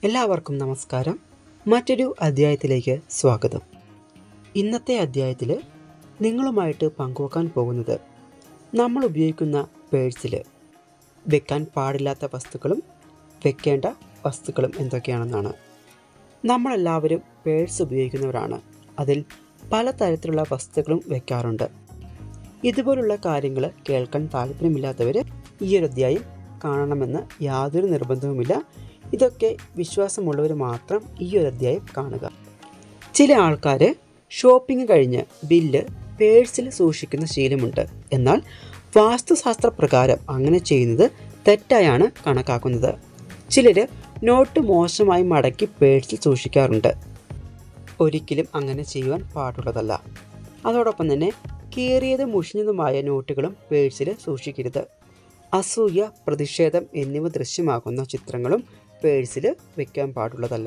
എല്ലാവർക്കും നമസ്കാരം മറ്റൊരു അധ്യായത്തിലേക്ക് സ്വാഗതം ഇന്നത്തെ അധ്യായത്തിൽ നിങ്ങളുമായിട്ട് പങ്കുവെക്കാൻ പോകുന്നത് നമ്മൾ ഉപയോഗിക്കുന്ന പേഴ്സിൽ വെക്കാൻ പാടില്ലാത്ത വസ്തുക്കളും വെക്കേണ്ട വസ്തുക്കളും എന്തൊക്കെയാണെന്നാണ് നമ്മളെല്ലാവരും പേഴ്സ് ഉപയോഗിക്കുന്നവരാണ് അതിൽ പലതരത്തിലുള്ള വസ്തുക്കളും വെക്കാറുണ്ട് ഇതുപോലുള്ള കാര്യങ്ങൾ കേൾക്കാൻ താല്പര്യമില്ലാത്തവർ ഈ ഒരു അധ്യായം കാണണമെന്ന് യാതൊരു നിർബന്ധവുമില്ല ഇതൊക്കെ വിശ്വാസമുള്ളവർ മാത്രം ഈ ഒരു അധ്യായം കാണുക ചില ആൾക്കാർ ഷോപ്പിംഗ് കഴിഞ്ഞ് ബില്ല് പേഴ്സിൽ സൂക്ഷിക്കുന്ന ശീലമുണ്ട് എന്നാൽ വാസ്തുശാസ്ത്ര പ്രകാരം അങ്ങനെ ചെയ്യുന്നത് തെറ്റായാണ് കണക്കാക്കുന്നത് ചിലർ നോട്ട് മോശമായി മടക്കി പേഴ്സിൽ സൂക്ഷിക്കാറുണ്ട് ഒരിക്കലും അങ്ങനെ ചെയ്യുവാൻ പാടുള്ളതല്ല അതോടൊപ്പം തന്നെ കീറിയതും മുഷിഞ്ഞതുമായ നോട്ടുകളും പേഴ്സിൽ സൂക്ഷിക്കരുത് അസൂയ പ്രതിഷേധം എന്നിവ ദൃശ്യമാകുന്ന ചിത്രങ്ങളും പേഴ്സിൽ വെക്കാൻ പാടുള്ളതല്ല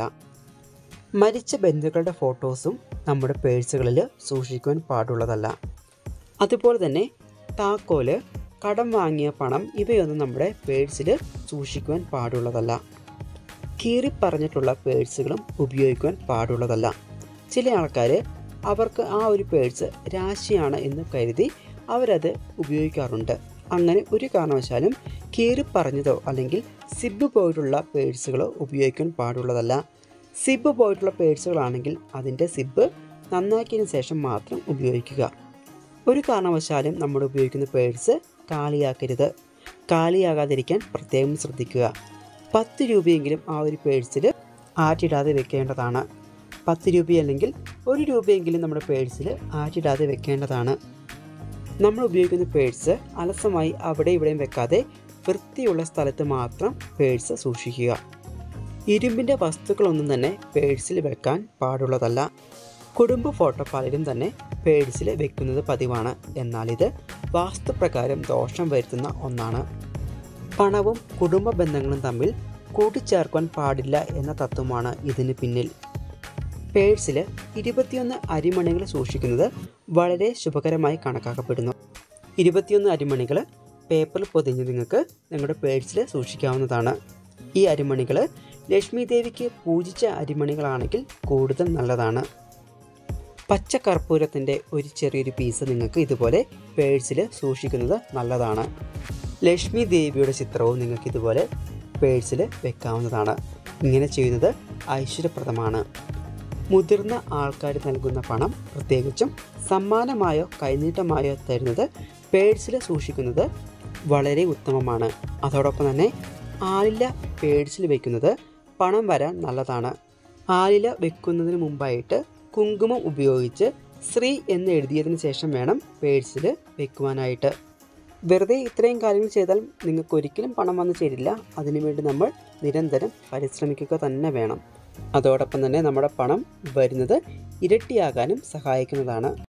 മരിച്ച ബന്ധുക്കളുടെ ഫോട്ടോസും നമ്മുടെ പേഴ്സുകളിൽ സൂക്ഷിക്കുവാൻ പാടുള്ളതല്ല അതുപോലെ തന്നെ താക്കോല് കടം വാങ്ങിയ പണം ഇവയൊന്നും നമ്മുടെ പേഴ്സിൽ സൂക്ഷിക്കുവാൻ പാടുള്ളതല്ല കീറിപ്പറഞ്ഞിട്ടുള്ള പേഴ്സുകളും ഉപയോഗിക്കുവാൻ പാടുള്ളതല്ല ചില ആൾക്കാർ അവർക്ക് ആ ഒരു പേഴ്സ് രാശിയാണ് എന്ന് കരുതി അവരത് ഉപയോഗിക്കാറുണ്ട് അങ്ങനെ ഒരു കാരണവശാലും കീറിപ്പറഞ്ഞതോ അല്ലെങ്കിൽ സിബ് പോയിട്ടുള്ള പേഴ്സുകളോ ഉപയോഗിക്കാൻ പാടുള്ളതല്ല സിബ് പോയിട്ടുള്ള പേഴ്സുകളാണെങ്കിൽ അതിൻ്റെ സിബ് നന്നാക്കിയതിന് ശേഷം മാത്രം ഉപയോഗിക്കുക ഒരു കാരണവശാലും നമ്മൾ ഉപയോഗിക്കുന്ന പേഴ്സ് കാലിയാക്കരുത് കാലിയാകാതിരിക്കാൻ പ്രത്യേകം ശ്രദ്ധിക്കുക പത്ത് രൂപയെങ്കിലും ആ ഒരു പേഴ്സിൽ ആറ്റിടാതെ വെക്കേണ്ടതാണ് പത്ത് രൂപയല്ലെങ്കിൽ ഒരു രൂപയെങ്കിലും നമ്മുടെ പേഴ്സിൽ ആറ്റിടാതെ വെക്കേണ്ടതാണ് നമ്മൾ ഉപയോഗിക്കുന്ന പേഴ്സ് അലസമായി അവിടെ ഇവിടെയും വെക്കാതെ വൃത്തിയുള്ള സ്ഥലത്ത് മാത്രം പേഴ്സ് സൂക്ഷിക്കുക ഇരുമ്പിൻ്റെ വസ്തുക്കളൊന്നും തന്നെ പേഴ്സിൽ വെക്കാൻ പാടുള്ളതല്ല കുടുംബ ഫോട്ടോ പലരും തന്നെ പേഴ്സിൽ വെക്കുന്നത് പതിവാണ് എന്നാൽ ഇത് വാസ്തുപ്രകാരം ദോഷം വരുത്തുന്ന ഒന്നാണ് പണവും കുടുംബ ബന്ധങ്ങളും തമ്മിൽ കൂട്ടിച്ചേർക്കാൻ പാടില്ല എന്ന തത്വമാണ് ഇതിന് പിന്നിൽ പേഴ്സിൽ ഇരുപത്തിയൊന്ന് അരിമണികൾ സൂക്ഷിക്കുന്നത് വളരെ ശുഭകരമായി കണക്കാക്കപ്പെടുന്നു ഇരുപത്തിയൊന്ന് അരിമണികൾ പേപ്പറിൽ പൊതിഞ്ഞ് നിങ്ങൾക്ക് നിങ്ങളുടെ പേഴ്സിൽ സൂക്ഷിക്കാവുന്നതാണ് ഈ അരിമണികൾ ലക്ഷ്മി ദേവിക്ക് പൂജിച്ച അരിമണികളാണെങ്കിൽ കൂടുതൽ നല്ലതാണ് പച്ച കർപ്പൂരത്തിൻ്റെ ഒരു ചെറിയൊരു പീസ് നിങ്ങൾക്ക് ഇതുപോലെ പേഴ്സിൽ സൂക്ഷിക്കുന്നത് നല്ലതാണ് ലക്ഷ്മി ദേവിയുടെ ചിത്രവും നിങ്ങൾക്ക് ഇതുപോലെ പേഴ്സിൽ വെക്കാവുന്നതാണ് ഇങ്ങനെ ചെയ്യുന്നത് ഐശ്വര്യപ്രദമാണ് മുതിർന്ന ആൾക്കാർ നൽകുന്ന പണം പ്രത്യേകിച്ചും സമ്മാനമായോ കൈനീട്ടമായോ തരുന്നത് പേഴ്സിൽ സൂക്ഷിക്കുന്നത് വളരെ ഉത്തമമാണ് അതോടൊപ്പം തന്നെ ആലില പേഴ്സിൽ വെക്കുന്നത് പണം വരാൻ നല്ലതാണ് ആലില വെക്കുന്നതിന് മുമ്പായിട്ട് കുങ്കുമം ഉപയോഗിച്ച് ശ്രീ എന്ന് എഴുതിയതിന് ശേഷം വേണം പേഴ്സിൽ വെക്കുവാനായിട്ട് വെറുതെ ഇത്രയും കാര്യങ്ങൾ ചെയ്താൽ നിങ്ങൾക്ക് ഒരിക്കലും പണം വന്നു ചേരില്ല അതിനുവേണ്ടി നമ്മൾ നിരന്തരം പരിശ്രമിക്കുക തന്നെ വേണം അതോടൊപ്പം തന്നെ നമ്മുടെ പണം വരുന്നത് ഇരട്ടിയാകാനും സഹായിക്കുന്നതാണ്